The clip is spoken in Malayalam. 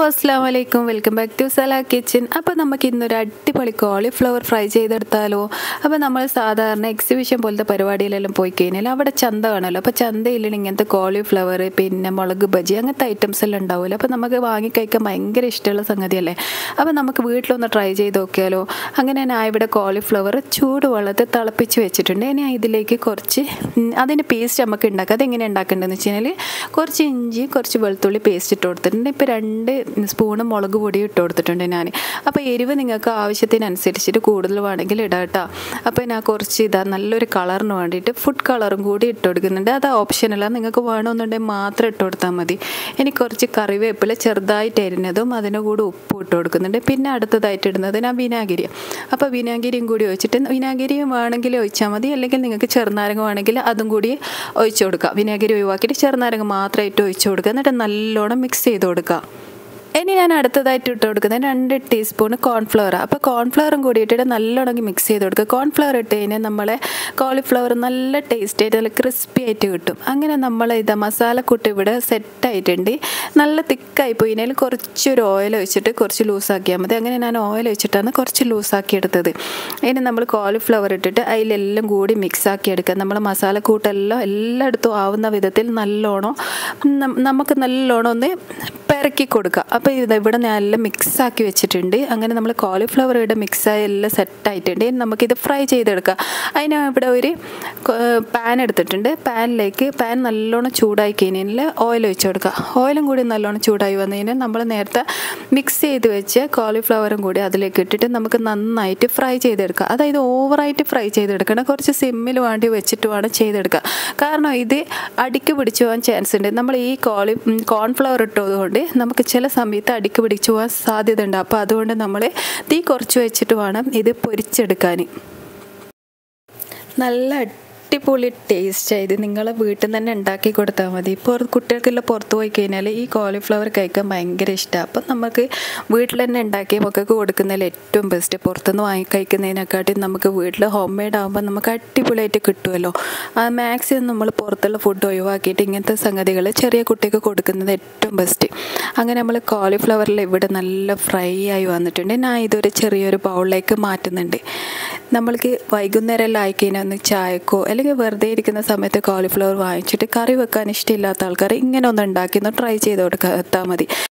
അസ്സാം വലൈക്കും welcome back to Sala kitchen അപ്പോൾ നമുക്ക് ഇന്നൊരു അടിപൊളി കോളിഫ്ലവർ ഫ്രൈ ചെയ്തെടുത്താലോ അപ്പോൾ നമ്മൾ സാധാരണ എക്സിബിഷൻ പോലത്തെ പരിപാടിയിലെല്ലാം പോയി കഴിഞ്ഞാൽ അവിടെ ചന്ത കാണുമല്ലോ അപ്പോൾ ചന്തയിലാണ് ഇങ്ങനത്തെ കോളിഫ്ലവർ പിന്നെ മുളക് ബജി അങ്ങനത്തെ ഐറ്റംസ് എല്ലാം ഉണ്ടാവുമല്ലോ അപ്പോൾ നമുക്ക് വാങ്ങി കഴിക്കാൻ ഭയങ്കര ഇഷ്ടമുള്ള സംഗതിയല്ലേ അപ്പോൾ നമുക്ക് വീട്ടിലൊന്ന് ട്രൈ ചെയ്ത് നോക്കിയാലോ അങ്ങനെ ഞാൻ ഇവിടെ കോളിഫ്ലവർ ചൂടുവെള്ളത്തിൽ തിളപ്പിച്ച് വെച്ചിട്ടുണ്ട് ഇനി ഇതിലേക്ക് കുറച്ച് ഉം, അതിൻ്റെ പേസ്റ്റ് നമുക്ക് ഉണ്ടാക്കാം അതെങ്ങനെ ഉണ്ടാക്കേണ്ടതെന്ന് വെച്ച് കഴിഞ്ഞാൽ കുറച്ച് ഇഞ്ചി കുറച്ച് വെളുത്തുള്ളി പേസ്റ്റ് ഇട്ട് കൊടുത്തിട്ടുണ്ട് ഇപ്പോൾ രണ്ട് സ്പൂണ് മുളക് പൊടി ഇട്ട് കൊടുത്തിട്ടുണ്ട് ഞാൻ അപ്പോൾ എരിവ് നിങ്ങൾക്ക് ആവശ്യത്തിനനുസരിച്ചിട്ട് കൂടുതൽ വേണമെങ്കിൽ ഇടാം കേട്ടോ അപ്പോൾ ഞാൻ കുറച്ച് ഇതാ നല്ലൊരു കളറിന് വേണ്ടിയിട്ട് ഫുഡ് കളറും കൂടി ഇട്ട് കൊടുക്കുന്നുണ്ട് അത് ഓപ്ഷനല്ല നിങ്ങൾക്ക് വേണമെന്നുണ്ടെങ്കിൽ മാത്രം ഇട്ട് കൊടുത്താൽ മതി ഇനി കുറച്ച് കറിവേപ്പില ചെറുതായിട്ട് അരിഞ്ഞതും അതിന് കൂടെ ഉപ്പ് ഇട്ട് കൊടുക്കുന്നുണ്ട് പിന്നെ അടുത്തതായിട്ട് ഇടുന്നത് ഞാൻ വിനാഗിരി അപ്പോൾ വിനാഗിരിയും കൂടി ഒഴിച്ചിട്ട് വിനാഗിരിയും വേണമെങ്കിൽ ഒഴിച്ചാൽ മതി അല്ലെങ്കിൽ നിങ്ങൾക്ക് ചെറുനാരങ്ങ വേണമെങ്കിൽ അതും കൂടി ഒഴിച്ചു കൊടുക്കുക വിനാഗിരി ഒഴിവാക്കിയിട്ട് ചെറുനാരങ്ങ മാത്രമായിട്ട് ഒഴിച്ചു കൊടുക്കുക എന്നിട്ട് നല്ലോണം മിക്സ് ചെയ്ത് കൊടുക്കുക ഇനി ഞാൻ അടുത്തതായിട്ട് ഇട്ട് കൊടുക്കുന്നത് രണ്ട് ടീസ്പൂൺ കോൺഫ്ലവർ അപ്പോൾ കോൺഫ്ലവറും കൂടി ഇട്ടിട്ട് നല്ലോണം മിക്സ് ചെയ്ത് കൊടുക്കുക കോൺഫ്ലവർ ഇട്ട് കഴിഞ്ഞാൽ നമ്മളെ കോളിഫ്ലവർ നല്ല ടേസ്റ്റ് ആയിട്ട് നല്ല ക്രിസ്പി ആയിട്ട് കിട്ടും അങ്ങനെ നമ്മൾ ഇത് മസാലക്കൂട്ട് ഇവിടെ സെറ്റായിട്ടുണ്ട് നല്ല തിക്കായി പോയി കഴിഞ്ഞാൽ കുറച്ചൊരു ഓയിൽ ഒഴിച്ചിട്ട് കുറച്ച് ലൂസാക്കിയാൽ മതി അങ്ങനെ ഞാൻ ഓയിൽ ഒഴിച്ചിട്ടാണ് കുറച്ച് ലൂസാക്കി എടുത്തത് ഇനി നമ്മൾ കോളിഫ്ലവർ ഇട്ടിട്ട് അതിലെല്ലാം കൂടി മിക്സ് ആക്കി എടുക്കുക നമ്മൾ മസാലക്കൂട്ടെല്ലാം എല്ലായിടത്തും ആവുന്ന വിധത്തിൽ നല്ലോണം നം- നമുക്ക് നല്ലോണം ഒന്ന് പെരക്കി കൊടുക്കുക അപ്പോൾ ഇത് ഇവിടെ ഞാൻ എല്ലാം മിക്സ് ആക്കി വെച്ചിട്ടുണ്ട് അങ്ങനെ നമ്മൾ കോളിഫ്ലവർ ഇവിടെ മിക്സായി എല്ലാം സെറ്റായിട്ടുണ്ട് ഇനി നമുക്കിത് ഫ്രൈ ചെയ്തെടുക്കാം അതിന് ഇവിടെ ഒരു പാൻ എടുത്തിട്ടുണ്ട് പാനിലേക്ക് പാൻ നല്ലോണം ചൂടായി കഴിഞ്ഞാൽ ഓയിൽ ഒഴിച്ച് കൊടുക്കുക ഓയിലും കൂടി നല്ലോണം ചൂടായി വന്നു കഴിഞ്ഞാൽ നമ്മൾ നേരത്തെ മിക്സ് ചെയ്ത് വെച്ച് കോളിഫ്ലവറും കൂടി അതിലേക്ക് ഇട്ടിട്ട് നമുക്ക് നന്നായിട്ട് ഫ്രൈ ചെയ്തെടുക്കുക അതായത് ഓവറായിട്ട് ഫ്രൈ ചെയ്തെടുക്കണം കുറച്ച് സിമ്മിൽ വേണ്ടി വെച്ചിട്ട് വേണം ചെയ്തെടുക്കുക കാരണം ഇത് അടിക്ക് പിടിച്ചു പോകാൻ ചാൻസ് ഉണ്ട് നമ്മൾ ഈ കോളി കോൺഫ്ലവർ ഇട്ടതുകൊണ്ട് നമുക്ക് ചില സമയത്ത് അടിക്ക് പിടിച്ചു പോകാൻ സാധ്യത ഉണ്ട് അപ്പോൾ അതുകൊണ്ട് നമ്മൾ തീ കുറച്ച് വെച്ചിട്ട് വേണം ഇത് പൊരിച്ചെടുക്കാൻ നല്ല അടിപൊളി ടേസ്റ്റ് ഇത് നിങ്ങളെ വീട്ടിൽ നിന്ന് തന്നെ ഉണ്ടാക്കി കൊടുത്താൽ മതി ഇപ്പോൾ കുട്ടികൾക്കെല്ലാം പുറത്ത് പോയി കഴിഞ്ഞാൽ ഈ കോളിഫ്ലവർ കഴിക്കാൻ ഭയങ്കര ഇഷ്ടമാണ് അപ്പം നമുക്ക് വീട്ടിൽ തന്നെ ഉണ്ടാക്കി മക്കൾക്ക് കൊടുക്കുന്നതിൽ ഏറ്റവും ബെസ്റ്റ് പുറത്തുനിന്ന് വാങ്ങി കഴിക്കുന്നതിനെക്കാട്ടി നമുക്ക് വീട്ടിൽ ഹോം മെയ്ഡ് ആകുമ്പോൾ നമുക്ക് അടിപൊളിയായിട്ട് കിട്ടുമല്ലോ ആ മാക്സിമം നമ്മൾ പുറത്തുള്ള ഫുഡ് ഒഴിവാക്കിയിട്ട് ഇങ്ങനത്തെ സംഗതികൾ ചെറിയ കുട്ടിക്ക് കൊടുക്കുന്നത് ഏറ്റവും ബെസ്റ്റ് അങ്ങനെ നമ്മൾ കോളിഫ്ലവറിൽ ഇവിടെ നല്ല ഫ്രൈ ആയി വന്നിട്ടുണ്ട് ഞാൻ ഇതൊരു ചെറിയൊരു ബൗളിലേക്ക് മാറ്റുന്നുണ്ട് നമ്മൾക്ക് വൈകുന്നേരം എല്ലാം ആയിക്കഴിഞ്ഞാൽ ഒന്ന് ചായക്കോ അല്ലെങ്കിൽ വെറുതെ ഇരിക്കുന്ന സമയത്ത് കോളിഫ്ലവർ വാങ്ങിച്ചിട്ട് കറി വെക്കാൻ ഇഷ്ടമില്ലാത്ത ആൾക്കാർ ഇങ്ങനെ ഒന്ന് ഉണ്ടാക്കി ഒന്ന് ട്രൈ ചെയ്ത് കൊടുക്കാൻ മതി